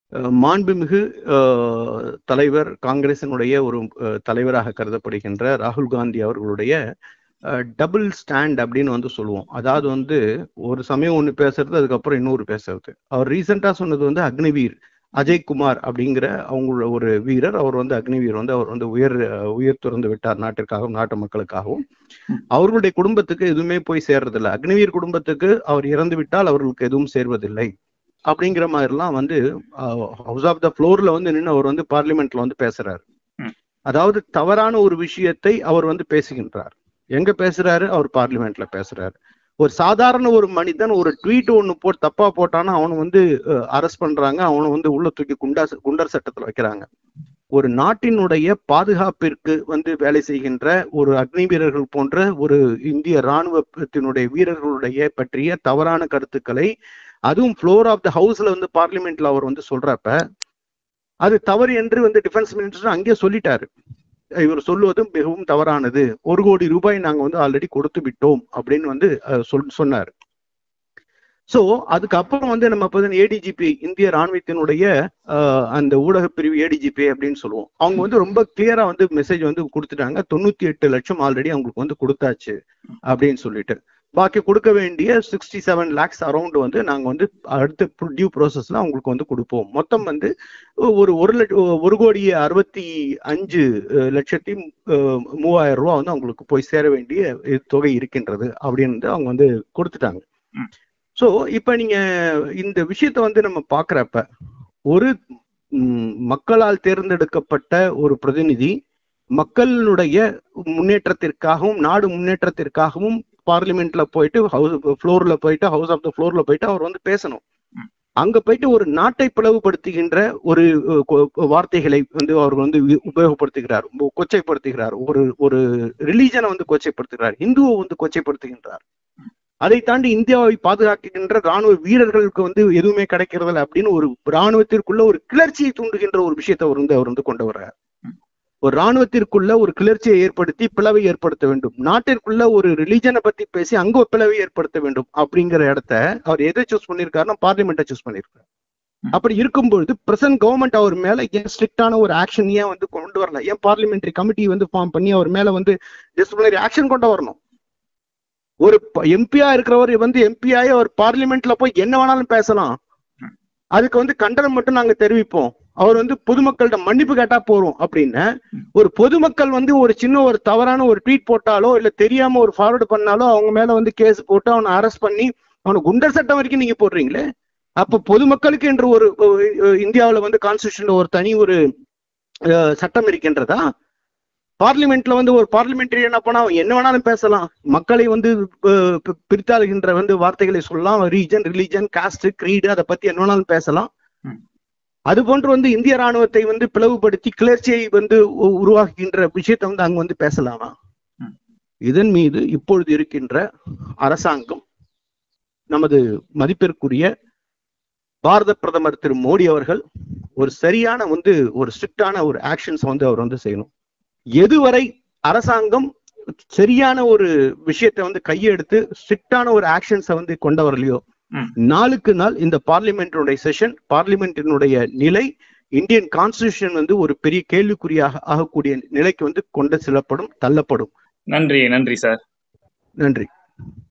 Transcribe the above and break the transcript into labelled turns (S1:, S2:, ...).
S1: அஹ், மாண்புமிகு அஹ், தலைவர் காங்கிரசினுடைய ஒரு அஹ், தலைவராக கருதப்படுகின்ற ராகுல் காந்தி அவர்களுடைய டபுள் ஸ்டாண்ட் அப்படின்னு வந்து சொல்லுவோம் அதாவது வந்து ஒரு சமயம் ஒன்று பேசுறது அதுக்கப்புறம் இன்னொரு பேசுறது அவர் ரீசெண்டா சொன்னது வந்து அக்னிவீர் அஜய் குமார் அப்படிங்கிற அவங்களோட ஒரு வீரர் அவர் வந்து அக்னிவீர் வந்து அவர் வந்து உயர் அஹ், உயர் துறந்து விட்டார் நாட்டிற்காகவும் நாட்டு மக்களுக்காகவும் அவர்களுடைய குடும்பத்துக்கு எதுவுமே போய் சேர்றதில்லை அக்னிவீர் குடும்பத்துக்கு அவர் இறந்து விட்டால் அவர்களுக்கு எதுவும் சேர்வதில்லை அப்படிங்கிற மாதிரிலாம் வந்து ஹவுஸ் ஆஃப் த ஃப்ளோர்ல வந்து நின்று அவர் வந்து பார்லிமெண்ட்ல வந்து பேசுறாரு
S2: ம்.
S1: அதாவது தவறான ஒரு விஷயத்தை அவர் வந்து பேசுகின்றார் எங்க பேசுறாரு அவர் பார்லிமெண்ட்ல பேசுறாரு ஒரு சாதாரண ஒரு மனிதன் ஒரு ட்வீட் ஒண்ணு போட்டு தப்பா போட்டானா அவனை வந்து அரெஸ்ட் பண்றாங்க அவனை வந்து உள்ள தூக்கி குண்டா குண்டர் சட்டத்துல வைக்கிறாங்க ஒரு நாட்டினுடைய பாதுகாப்பிற்கு வந்து வேலை செய்கின்ற ஒரு அக்னி வீரர்கள் போன்ற ஒரு இந்திய ராணுவத்தினுடைய வீரர்களுடைய பற்றிய தவறான கருத்துக்களை அதுவும் ஃப்ளோர் ஆஃப் த ஹவுஸ்ல வந்து பார்லிமெண்ட்ல அவர் வந்து சொல்றப்ப அது தவறு என்று வந்து டிஃபென்ஸ் மினிஸ்டர் அங்கேயே சொல்லிட்டாரு இவர் சொல்லுவதும் மிகவும் தவறானது ஒரு கோடி ரூபாய் நாங்க வந்து ஆல்ரெடி கொடுத்து விட்டோம் அப்படின்னு வந்து அஹ், சொல் சொன்னார் சோ அதுக்கப்புறம் வந்து நம்ம இப்போ ஏடிஜிபி இந்திய ராணுவத்தினுடைய அஹ், அந்த ஊடக பிரிவு ஏடிஜிபி அப்படின்னு சொல்லுவோம் அவங்க வந்து ரொம்ப கிளியரா வந்து மெசேஜ் வந்து கொடுத்துட்டாங்க தொண்ணூத்தி எட்டு லட்சம் ஆல்ரெடி அவங்களுக்கு வந்து கொடுத்தாச்சு அப்படின்னு சொல்லிட்டு பாக்கி கொடுக்க வேண்டிய சிக்ஸ்டி செவன் லேக்ஸ் அரௌண்ட் வந்து நாங்க வந்து அடுத்த டியூ ப்ராசஸ்ல அவங்களுக்கு வந்து கொடுப்போம் மொத்தம் வந்து ஒரு ஒரு லட்ச ஒரு கோடி அறுபத்தி அஞ்சு அஹ், லட்சத்தி அஹ், மூவாயிரம் ரூபாய் வந்து அவங்களுக்கு போய் சேர வேண்டிய இது தொகை இருக்கின்றது அப்படின்னு அவங்க வந்து கொடுத்துட்டாங்க
S2: ம்.
S1: சோ இப்ப நீங்க இந்த விஷயத்த வந்து நம்ம பாக்குறப்ப ஒரு ம், மக்களால் தேர்ந்தெடுக்கப்பட்ட ஒரு பிரதிநிதி மக்களுடைய முன்னேற்றத்திற்காகவும் நாடு முன்னேற்றத்திற்காகவும் பார்லிமெண்ட்ல போயிட்டு ஹவுஸ் ஃப்ளோர்ல போயிட்டு ஹவுஸ் ஆஃப் த ஃப்ளோர்ல போயிட்டு அவர் வந்து பேசணும்
S2: ம்.
S1: அங்க போயிட்டு ஒரு நாட்டை பிளவுபடுத்துகின்ற ஒரு அஹ், கொ- வார்த்தைகளை வந்து அவர் வந்து உ- உபயோகப்படுத்துகிறார் உ- கொச்சைப்படுத்துகிறார் ஒரு ஒரு ரிலீஜனை வந்து கொச்சைப்படுத்துகிறார் இந்துவை வந்து கொச்சைப்படுத்துகின்றார் அதை தாண்டி இந்தியாவை பாதுகாக்கின்ற ராணுவ வீரர்களுக்கு வந்து எதுவுமே கிடைக்கிறதில்ல அப்படின்னு ஒரு ராணுவத்திற்குள்ள ஒரு கிளர்ச்சியை தூண்டுகின்ற ஒரு விஷயத்தை அவர் வந்து அவர் வந்து கொண்டு வர்றார் ஒரு ராணுவத்திற்குள்ள ஒரு கிளர்ச்சியை ஏற்படுத்தி பிளவை ஏற்படுத்த வேண்டும் நாட்டிற்குள்ள ஒரு ரிலீஜனை பத்தி பேசி அங்க ஒரு பிளவை ஏற்படுத்த வேண்டும் அப்படிங்கிற இடத்த அவர் எதை சூஸ் பண்ணிருக்காருன்னா பார்லிமெண்ட்டை சூஸ் பண்ணிருக்காரு
S2: ம்.
S1: அப்படி இருக்கும்பொழுது பிரசன்ட் கவர்மெண்ட் அவர் மேல ஏன் ஸ்ட்ரிக்டான ஒரு ஆக்ஷன் ஏன் வந்து கொண்டு வரல ஏன் பார்லிமெண்டரி கமிட்டி வந்து ஃபார்ம் பண்ணி அவர் மேல வந்து டிசிப்ளினரி ஆக்ஷன் கொண்டு வரணும் ஒரு எம்பியா இருக்கிறவர் வந்து எம்பி ஆகி அவர் பார்லிமெண்ட்ல போய் என்ன வேணாலும் பேசலாம்
S2: ம்.
S1: அதுக்கு வந்து கண்டனம் மட்டும் நாங்க தெரிவிப்போம் அவர் வந்து பொதுமக்கள்கிட்ட மன்னிப்பு கேட்டா போறோம் அப்படின்னு
S2: ம்.
S1: ஒரு பொதுமக்கள் வந்து ஒரு சின்ன ஒரு தவறான ஒரு ட்வீட் போட்டாலோ இல்ல தெரியாம ஒரு ஃபார்வர்டு பண்ணாலோ அவங்க மேல வந்து கேஸ் போட்டு அவனை அரெஸ்ட் பண்ணி அவனை குண்டர் சட்டம் வரைக்கும் நீங்க போடுறீங்களே அப்ப பொதுமக்களுக்கு என்று ஒரு அஹ், இந்தியாவுல வந்து கான்ஸ்டியூஷன்ல ஒரு தனி ஒரு அஹ், சட்டம் இருக்கின்றதா பார்லிமெண்ட்ல வந்து ஒரு பார்லிமெண்டரி என்ன பண்ணா அவன் என்ன வேணாலும் பேசலாம் மக்களை வந்து அஹ், பி- பிரித்தாளுகின்ற வந்து வார்த்தைகளை சொல்லலாம் ரீஜன் ரிலீஜன் காஸ்ட் creed அதை பத்தி என்ன வேணாலும் பேசலாம்
S2: ம்.
S1: அது போன்று வந்து இந்திய ராணுவத்தை வந்து பிளவுபடுத்தி கிளர்ச்சியை வந்து உ- உருவாக்குகின்ற விஷயத்தை வந்து அங்க வந்து பேசலாமா
S2: ம்.
S1: இதன் மீது இப்பொழுது இருக்கின்ற அரசாங்கம் நமது மதிப்பிற்குரிய பாரத பிரதமர் திரு மோடி அவர்கள் ஒரு சரியான வந்து ஒரு ஸ்ட்ரிக்டான ஒரு ஆக்ஷன்ஸ் வந்து அவர் வந்து செய்யணும் எதுவரை அரசாங்கம் சரியான ஒரு விஷயத்தை வந்து கையெடுத்து ஸ்ட்ரிக்டான ஒரு ஆக்ஷன்ஸை வந்து கொண்டு வரலையோ
S2: ம்.
S1: நாளுக்கு நாள் இந்த பார்லிமெண்டினுடைய செஷன் பார்லிமெண்டினுடைய நிலை இந்தியன் கான்ஸ்டிடியூஷன் வந்து ஒரு பெரிய கேள்விக்குறியாக ஆகக்கூடிய நிலைக்கு வந்து கொண்டு செல்லப்படும் தள்ளப்படும்
S2: நன்றி நன்றி சார்
S1: நன்றி